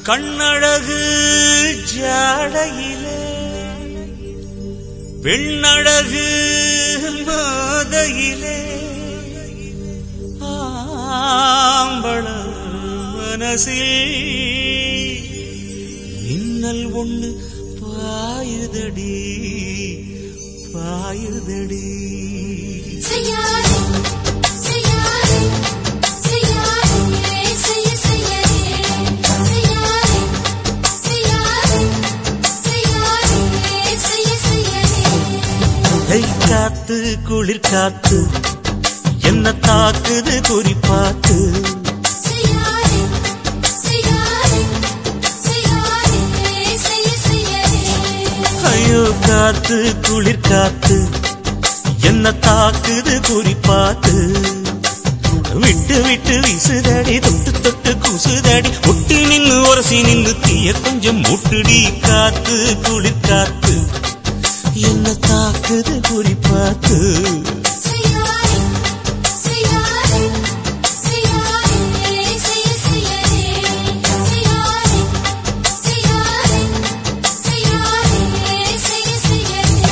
கண்ணழகு ஜாடையிலே பெண்ணழகு மாதையிலே ஆம்பள மனசில் மின்னல் ஒண்ணு பாயுதடி பாயுதடி செய்யாதே செய்யாதே செய்யாதே செய்ய செய்யாதே செய்யாதே செய்யாதே செய்யாதே செய்ய செய்யாதே கை காத்து குளிர் காத்து என்ன தாக்குது குறிப்பாத்து செய்யாதே செய்யாதே செய்யாதே செய்ய செய்யாதே ஐயோ காத்து குளிர் காத்து என்ன தாக்குது குறிப்பாத்து விட்டு விட்டு வீசுதடி தொட்டு தொட்டு குசுதடி ஒட்டி நின்னு உரசி நின்னு தீய கொஞ்சம் மூட்டுடி காத்து குளிர் காத்து என்ன தாக்குது குறிப்பாத்து செய்யாதே செய்யாதே செய்யாதே செய்ய செய்யாதே செய்யாதே செய்யாதே செய்யாதே செய்ய செய்யாதே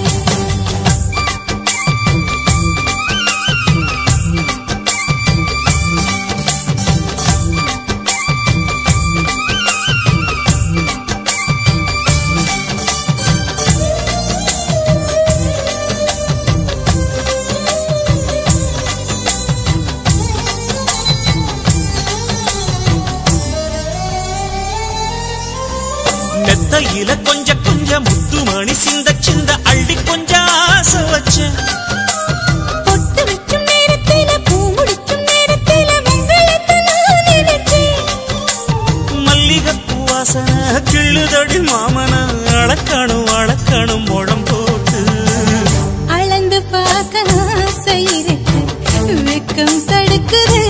மெத்தையில கொஞ்ச கொஞ்ச முத்துமணி சிந்த சிந்த அள்ளி கொஞ்சம் ஆசை வச்சேன் பொட்டு வைக்கும் நேரத்தில பூ முடிக்கும் நேரத்தில வெங்கலத்தை நான் நினைச்சேன் மல்லிகைப்பூ வாசனை கிள்ளுதடி மாமன அளக்கணும் அளக்கணும் முழம் போட்டு அளந்து பார்க்க ஆசை இருக்கு வெக்கம் தடுக்குது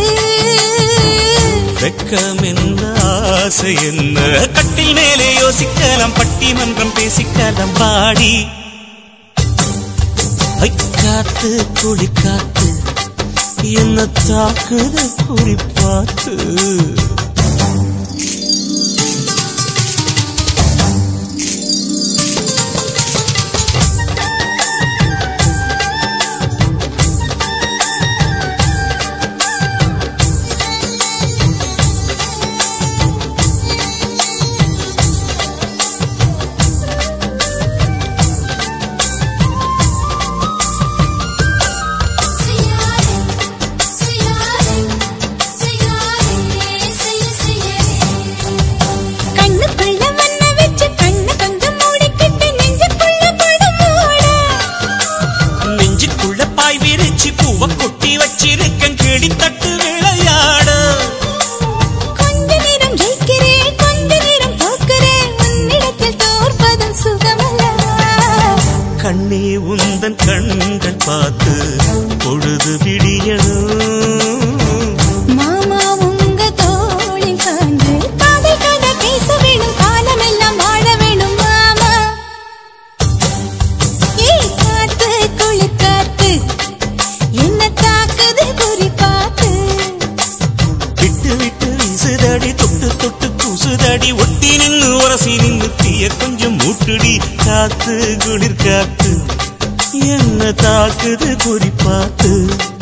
வெக்கம் என்ன ஆசை என்ன கட்டில் மேலே யோசிக்கலாம் பட்டிமன்றம் பேசிக்கலாம் பாடி ஐ, காத்து குளி காத்து என்ன தாக்குது குறிப்பாத்து செய்யாதே செய்யாதே செய்யாதே செய்ய செய்யாதே கண்ணுக்குள்ள மண்ண வச்சு கண்ணு கொஞ்சம் மூடிக்கிட்டு நெஞ்சுக்குள்ள படம் மூட நெஞ்சுக்குள்ள பாய் விரிச்சு பூவ கொட்டி வச்சிருக்கேன் கிளி தட்டு விளையாட கொஞ்ச நேரம் ஜெயிக்கிறேன் கொஞ்ச நேரம் தோக்கிறேன் உன்னிடத்தில் தோற்பதும் சுகமல்லவா கண்ணே உந்தன் கண்கள் பார்த்து பொழுது விடியணும் மாமா உங்க தோளில் சாய்ந்து காதல் கதை பேச வேணும் காலமெல்லாம் வாழ வேணும் மாமா ஏய் காத்து குளிர் காத்து என்ன தாக்குது குறி பார்த்து விட்டு விட்டு வீசுதடி தொட்டு தொட்டு குசுதடி ஒட்டி நின்னு உரசி நின்னு தீய கொஞ்சம் மூட்டுடி காத்து குளிர் காத்து என்ன தாக்குது குறிப்பாத்து